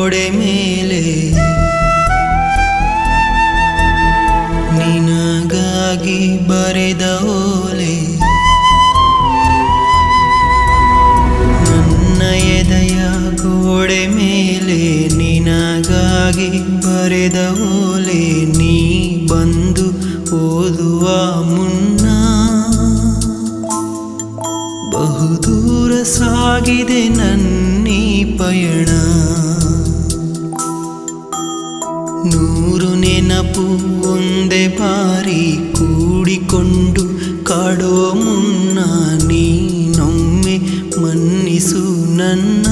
ಗೋಡೆ ಮೇಲೆ ನಿನಗಾಗಿ ಬರೆದ ಓಲೆ ನನ್ನ ಎದೆಯ ಗೋಡೆ ಮೇಲೆ ನಿನಗಾಗಿ ಬರೆದ ಓಲೆ ನೀ ಬಂದು ಓದುವ ಮುನ್ನ ಬಹುದೂರ ಸಾಗಿದೆ ನನ್ನೀ ಪಯಣ ನೂರು ನೆನಪು ಒಂದೇ ಬಾರಿ ಕೂಡಿಕೊಂಡು ಕಾಡೋ ಮುನ್ನ ನೀನೊಮ್ಮೆ ಮನ್ನಿಸು ನನ್ನ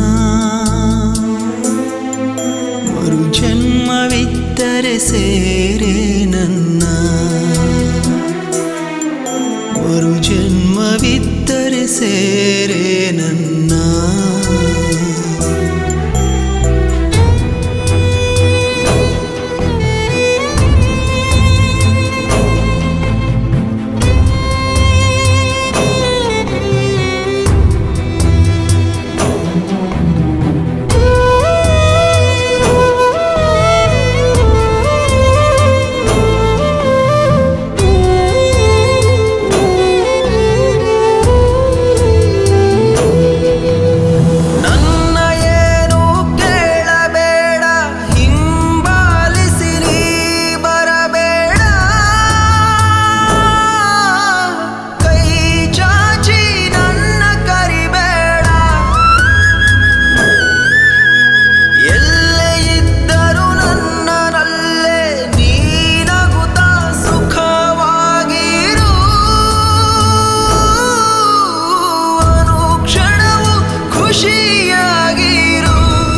ಮರು ಜನ್ಮವಿದ್ದರೆ ಸೇರೆ ನನ್ನ ಮರು ಜನ್ಮವಿದ್ದರೆ ಸೇರೆ ನನ್ನ ನನ್ನ ಏನು ಕೇಳಬೇಡ ಹಿಂಬಾಲಿಸಿ ನೀ ಬರಬೇಡ ಕೈ ಚಾಚಿ ನನ್ನ ಕರಿಬೇಡ ಎಲ್ಲೇ ಇದ್ದರೂ ನನ್ನನಲ್ಲೇ ನೀನಗುತ್ತ ಸುಖವಾಗಿರು ಅನುಕ್ಷಣವು ಖುಷಿಯಾಗಿರು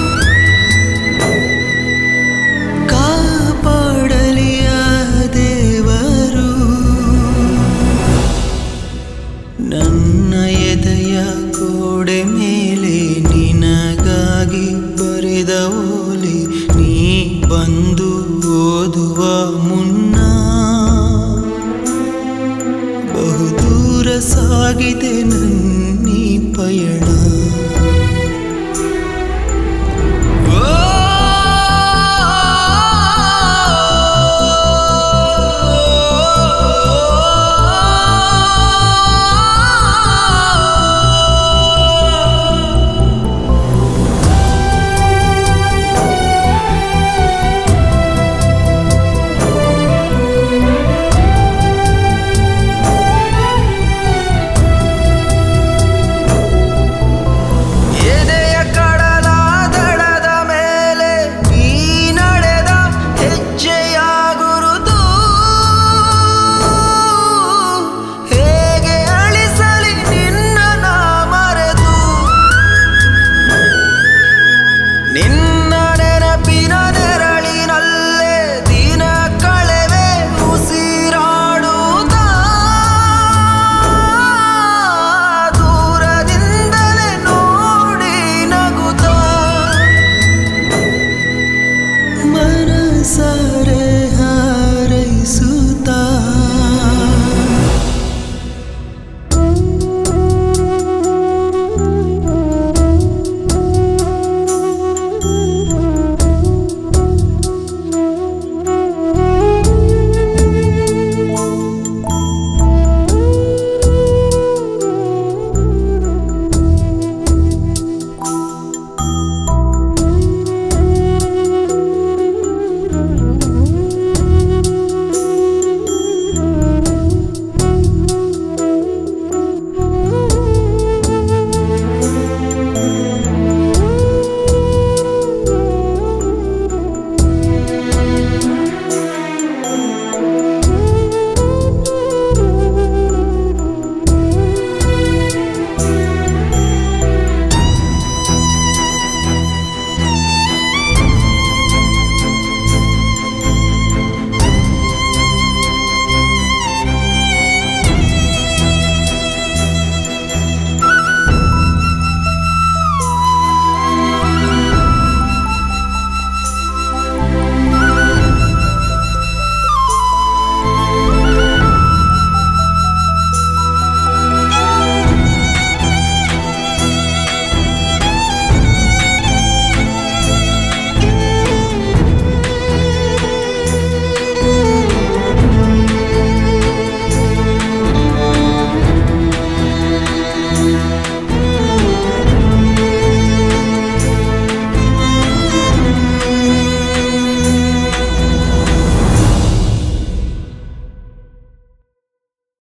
ಕಾಪಾಡಲಿಯ ದೇವರು ನನ್ನ ಎದೆಯ ಗೋಡೆ ಮೇಲೆ ನಿನಗಾಗಿ ಬರೆದ ಓಲೆ ನೀ ಬಂದು ಓದುವ ಮುನ್ನ ಬಹುದೂರ ಸಾಗಿದೆ ನನ್ನೀ ಪಯಣ